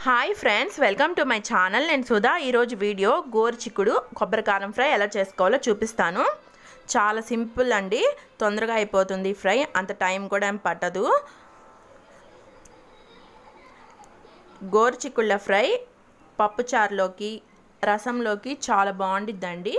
hi friends welcome to my channel నేను సుధా ఈరోజు video గోరుచిక్కుడు కొబ్బరి కారం ఫ్రై ఎలా చేసుకోవాలో చూపిస్తాను చాలా సింపుల్ అండి తొందరగా అయిపోతుంది ఫ్రై అంత టైం కూడా ఏం పట్టదు గోరుచిక్కుళ్ళ ఫ్రై పప్పుచారులోకి రసంలోకి చాలా బాగుండిద్దండి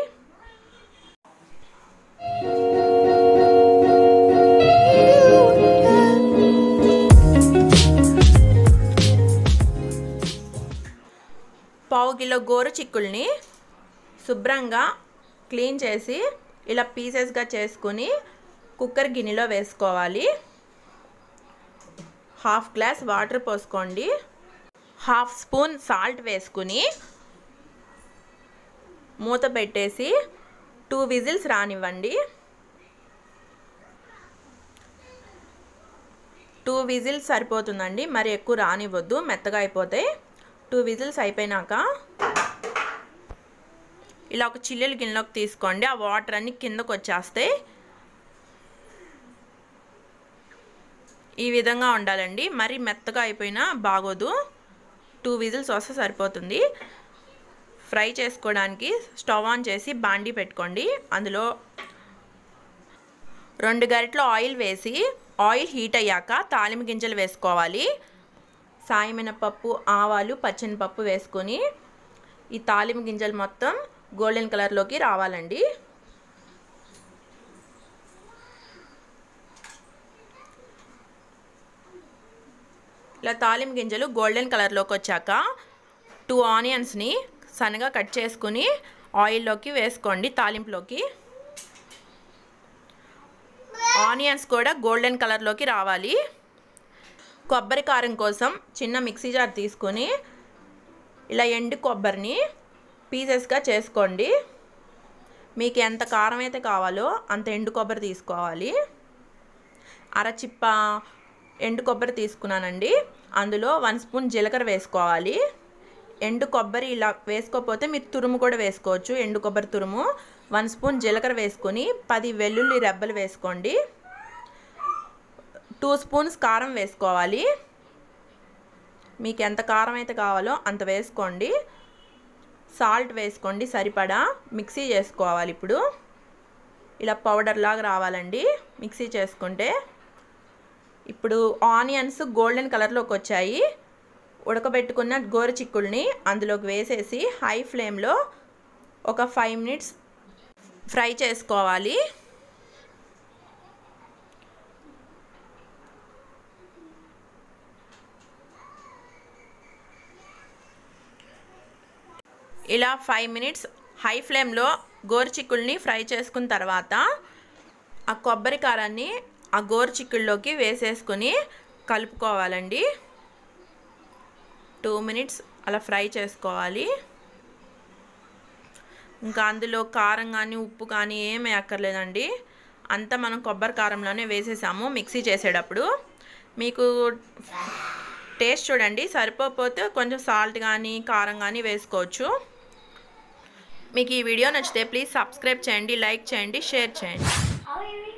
పావు కిలో గోరు చిక్కుల్ని శుభ్రంగా క్లీన్ చేసి ఇలా పీసెస్గా చేసుకుని కుక్కర్ గిన్నెలో వేసుకోవాలి హాఫ్ గ్లాస్ వాటర్ పోసుకోండి హాఫ్ స్పూన్ సాల్ట్ వేసుకుని మూత పెట్టేసి టూ విజిల్స్ రానివ్వండి టూ విజిల్స్ సరిపోతుందండి మరి ఎక్కువ రానివ్వద్దు మెత్తగా అయిపోతాయి టూ విజిల్స్ అయిపోయినాక ఇలా ఒక చిల్లుల గిన్నెలోకి తీసుకోండి ఆ వాటర్ అన్ని కిందకు వచ్చేస్తాయి ఈ విధంగా ఉండాలండి మరి మెత్తగా అయిపోయినా బాగోదు టూ విజిల్స్ వస్తే సరిపోతుంది ఫ్రై చేసుకోవడానికి స్టవ్ ఆన్ చేసి బాండీ పెట్టుకోండి అందులో రెండు గరిటలు ఆయిల్ వేసి ఆయిల్ హీట్ అయ్యాక తాలింపు గింజలు వేసుకోవాలి సాయమినపప్పు ఆవాలు పచ్చనిపప్పు వేసుకొని ఈ తాలింపు గింజలు మొత్తం గోల్డెన్ కలర్లోకి రావాలండి ఇలా తాలింపు గింజలు గోల్డెన్ కలర్లోకి వచ్చాక టూ ఆనియన్స్ని సన్నగా కట్ చేసుకుని ఆయిల్లోకి వేసుకోండి తాలింపులోకి ఆనియన్స్ కూడా గోల్డెన్ కలర్లోకి రావాలి కొబ్బరి కారం కోసం చిన్న మిక్సీ జార్ తీసుకొని ఇలా ఎండు కొబ్బరిని పీసెస్గా చేసుకోండి మీకు ఎంత కారం అయితే కావాలో అంత ఎండు కొబ్బరి తీసుకోవాలి అరచిప్ప ఎండు కొబ్బరి తీసుకున్నానండి అందులో వన్ స్పూన్ జీలకర్ర వేసుకోవాలి ఎండు కొబ్బరి ఇలా వేసుకోకపోతే మీరు తురుము కూడా వేసుకోవచ్చు ఎండు కొబ్బరి తురుము వన్ స్పూన్ జీలకర్ర వేసుకొని పది వెల్లుల్లి రెబ్బలు వేసుకోండి టూ స్పూన్స్ కారం వేసుకోవాలి మీకు ఎంత కారం అయితే కావాలో అంత వేసుకోండి సాల్ట్ వేసుకోండి సరిపడా మిక్సీ చేసుకోవాలి ఇప్పుడు ఇలా పౌడర్ లాగా రావాలండి మిక్సీ చేసుకుంటే ఇప్పుడు ఆనియన్స్ గోల్డెన్ కలర్లోకి వచ్చాయి ఉడకబెట్టుకున్న గోరు చిక్కుల్ని అందులోకి వేసేసి హై ఫ్లేమ్లో ఒక ఫైవ్ మినిట్స్ ఫ్రై చేసుకోవాలి ఇలా ఫైవ్ మినిట్స్ హై ఫ్లేమ్లో గోరుచిక్కుల్ని ఫ్రై చేసుకున్న తర్వాత ఆ కొబ్బరి కారాన్ని ఆ గోరుచిక్కుల్లోకి వేసేసుకొని కలుపుకోవాలండి టూ మినిట్స్ అలా ఫ్రై చేసుకోవాలి ఇంకా అందులో కారం కానీ ఉప్పు కానీ ఏమీ అక్కర్లేదండి అంతా మనం కొబ్బరి కారంలోనే వేసేసాము మిక్సీ చేసేటప్పుడు మీకు టేస్ట్ చూడండి సరిపోతే కొంచెం సాల్ట్ కానీ కారం కానీ వేసుకోవచ్చు మీకు ఈ వీడియో నచ్చితే ప్లీజ్ సబ్స్క్రైబ్ చేయండి లైక్ చేయండి షేర్ చేయండి